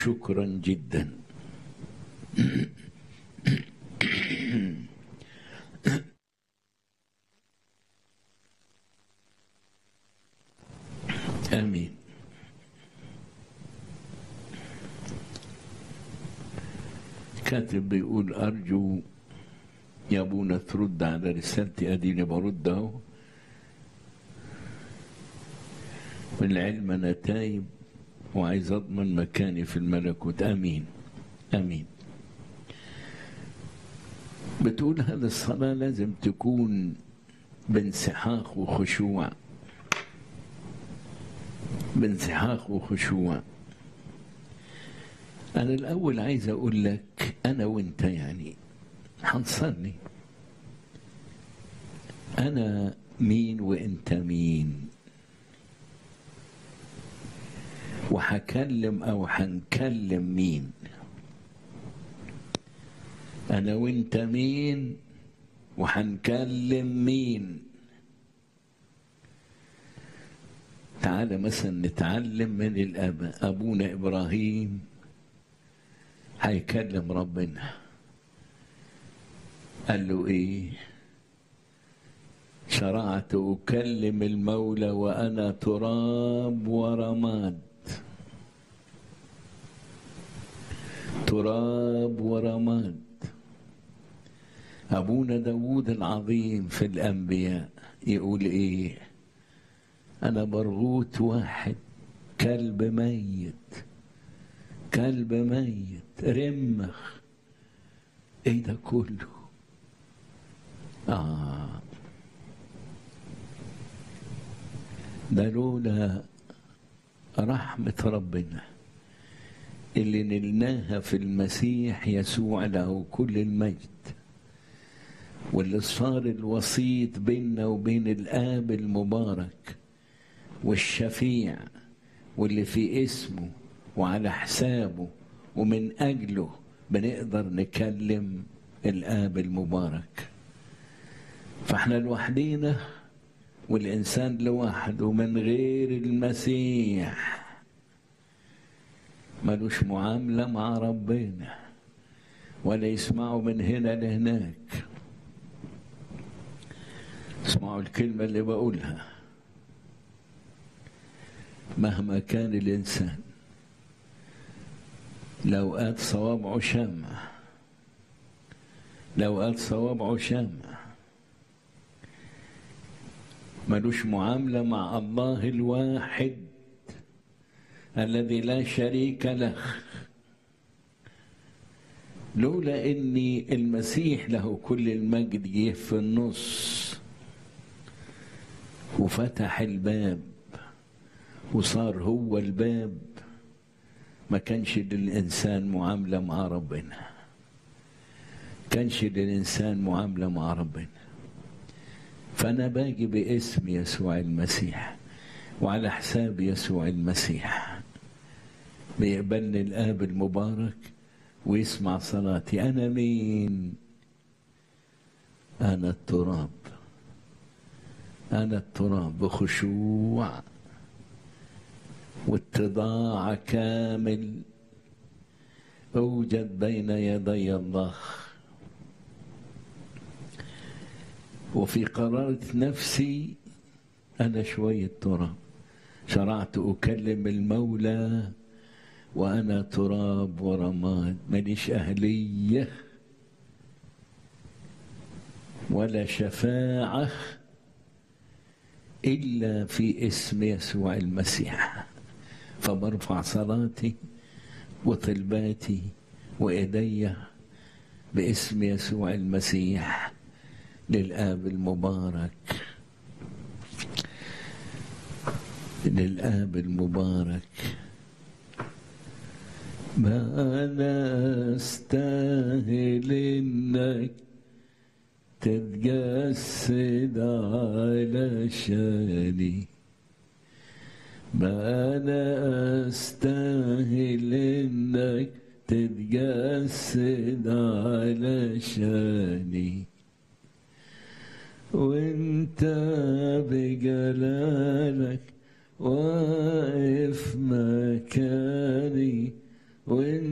شكرا جدا امين كاتب بيقول ارجو يا ابونا ترد على رسالتي اديني برد اهو والعلم انا تايب وعايز اضمن مكاني في الملكوت امين امين بتقول هذه الصلاه لازم تكون بانسحاق وخشوع بانسحاق وخشوع انا الاول عايز اقول لك انا وانت يعني هنصلي انا مين وانت مين وهكلم او هنكلم مين انا وانت مين وهنكلم مين تعالى مثلا نتعلم من الاب ابونا ابراهيم هيكلم ربنا قال له ايه شرعت اكلم المولى وانا تراب ورماد تراب ورماد أبونا داود العظيم في الأنبياء يقول إيه أنا برغوت واحد كلب ميت كلب ميت رمخ إيه ده كله آه ده لولا رحمة ربنا اللي نلناها في المسيح يسوع له كل المجد واللي صار الوسيط بيننا وبين الآب المبارك والشفيع واللي في اسمه وعلى حسابه ومن أجله بنقدر نكلم الآب المبارك فاحنا لوحدينا والإنسان لوحده من غير المسيح ملوش معاملة مع ربنا ولا يسمعوا من هنا لهناك اسمعوا الكلمة اللي بقولها مهما كان الإنسان لو قاد صوابعه شمع لو قاد صوابعه شمع ملوش معاملة مع الله الواحد الذي لا شريك له لولا اني المسيح له كل المجد جه في النص وفتح الباب وصار هو الباب ما كانش للإنسان معاملة مع ربنا كانش للإنسان معاملة مع ربنا فأنا باجي باسم يسوع المسيح وعلى حساب يسوع المسيح بيقبلني الآب المبارك ويسمع صلاتي أنا مين أنا التراب أنا التراب بخشوع واتضاع كامل أوجد بين يدي الله وفي قرارة نفسي أنا شوية تراب شرعت أكلم المولى وأنا تراب ورماد ماليش أهلية ولا شفاعة إلا في اسم يسوع المسيح فبرفع صلاتي وطلباتي وإيدي باسم يسوع المسيح للآب المبارك للآب المبارك ما أنا أستاهل إنك تتجسد على شاني ما أنا أستاهل إنك تتجسد على شاني وانت بجلالك واقف مكاني وإن